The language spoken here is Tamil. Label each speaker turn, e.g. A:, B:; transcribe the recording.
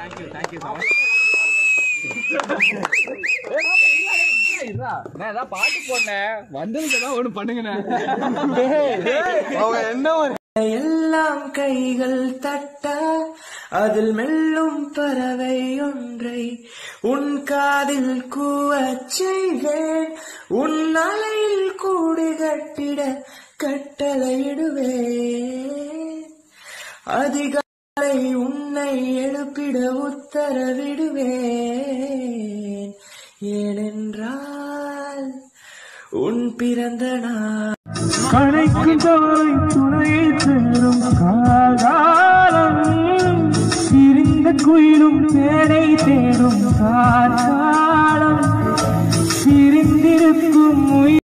A: தேங்க்யூ தேங்க்யூ நான் ஏதாவது பாட்டு போனேன் வந்ததுக்கு ஏதாவது ஒண்ணு பண்ணுங்கண்ணே
B: அவங்க என்ன ஒரு
C: எல்லாம் கைகள் தட்ட அதில் மெல்லும் பறவை ஒன்றை உன் காதில் கூவச் செய்வேன் உன் அலையில் கூடு கட்டிட கட்டளையிடுவேன் அதிகாலை உன்னை எழுப்பிட உத்தரவிடுவேன் ஏனென்றால் உன் பிறந்த நாள்
D: கணைக்கும் தோலை துணையை தேடும் காலம் சிரிந்த குயிலும் தேனை தேடும் காலம் சிரிந்திருக்கும் உயிர்